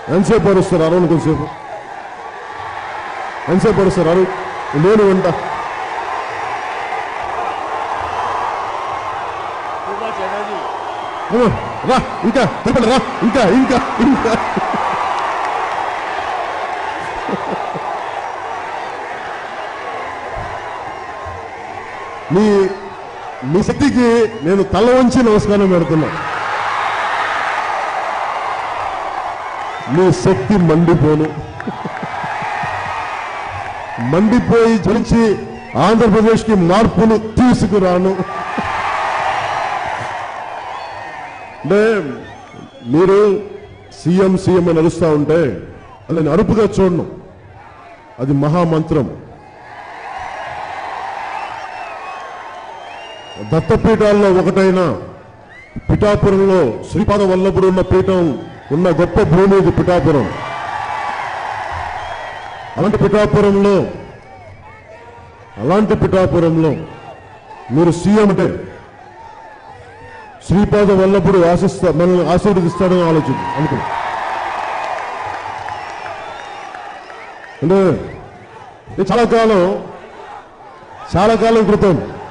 ఎంతసేపు అరుస్తారు అరవని కొంతసేపు ఎంతసేపు అరుస్తారు అరు నేను వెంట Too much energy. అమ్మో, రా ఇంకా తిరుపతి రా ఇంకా ఇంకా ఇంకా నీ నీ శక్తికి నేను తల వంచి నమస్కారం పెడుతున్నా నీ శక్తి మండిపోను మండిపోయి జ్వలించి ఆంధ్రప్రదేశ్కి మార్పులు తీసుకురాను అంటే మీరు సీఎం సీఎం అని అరుస్తూ ఉంటే అది నేను అరుపుగా చూడను అది మహామంత్రం దత్తపీఠాల్లో ఒకటైన పిఠాపురంలో శ్రీపాద వల్లభుడు ఉన్న పీఠం ఉన్న గొప్ప భూమి ఇది పిఠాపురం అలాంటి పిఠాపురంలో అలాంటి పిఠాపురంలో మీరు సీఎం అంటే శ్రీపాద వల్లభుడు ఆశిస్తా మనల్ని ఆశీర్వదిస్తాడని ఆలోచన అనుకో అంటే ఇది చాలా కాలం చాలా కాలం క్రితం